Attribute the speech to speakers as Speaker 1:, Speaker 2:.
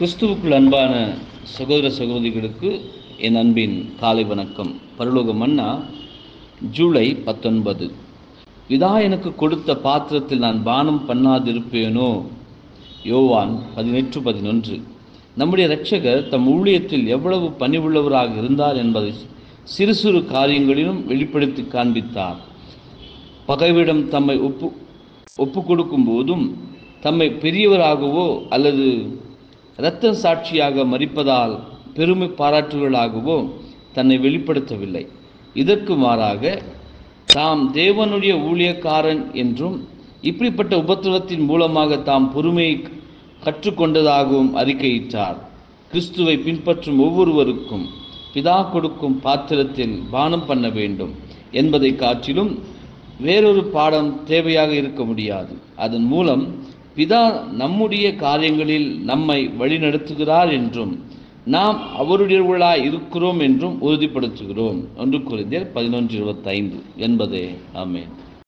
Speaker 1: கிறிஸ்துவுக்குள் அன்பான சகோதர சகோதரிகளுக்கு என் அன்பின் காலை வணக்கம் பரலோக மன்னா ஜூலை பத்தொன்பது இதா எனக்கு கொடுத்த பாத்திரத்தில் நான் பானம் பண்ணாதிருப்பேனோ யோவான் பதினெட்டு பதினொன்று நம்முடைய இரட்சகர் தம் ஊழியத்தில் எவ்வளவு பணிவுள்ளவராக இருந்தார் என்பதை சிறு சிறு காரியங்களிலும் வெளிப்படுத்தி காண்பித்தார் பகைவிடம் தம்மை ஒப்பு ஒப்பு கொடுக்கும் போதும் தம்மை பெரியவராகவோ அல்லது இரத்த சாட்சியாக மறிப்பதால் பெருமை பாராட்டுகளாகவோ தன்னை வெளிப்படுத்தவில்லை இதற்கு மாறாக தாம் தேவனுடைய ஊழியக்காரன் என்றும் இப்படிப்பட்ட உபத்திரவத்தின் மூலமாக தாம் பொறுமையை கற்றுக்கொண்டதாகவும் அறிக்கையிட்டார் கிறிஸ்துவை பின்பற்றும் ஒவ்வொருவருக்கும் பிதா கொடுக்கும் பாத்திரத்தில் பானம் பண்ண வேண்டும் என்பதை காட்டிலும் வேறொரு பாடம் தேவையாக இருக்க முடியாது அதன் மூலம் பிதா நம்முடைய காரியங்களில் நம்மை வழிநடத்துகிறார் என்றும் நாம் அவருடையவர்களாய் இருக்கிறோம் என்றும் உறுதிப்படுத்துகிறோம் ஒன்று குறிந்தர் பதினொன்று இருபத்தைந்து என்பதே ஆமேன்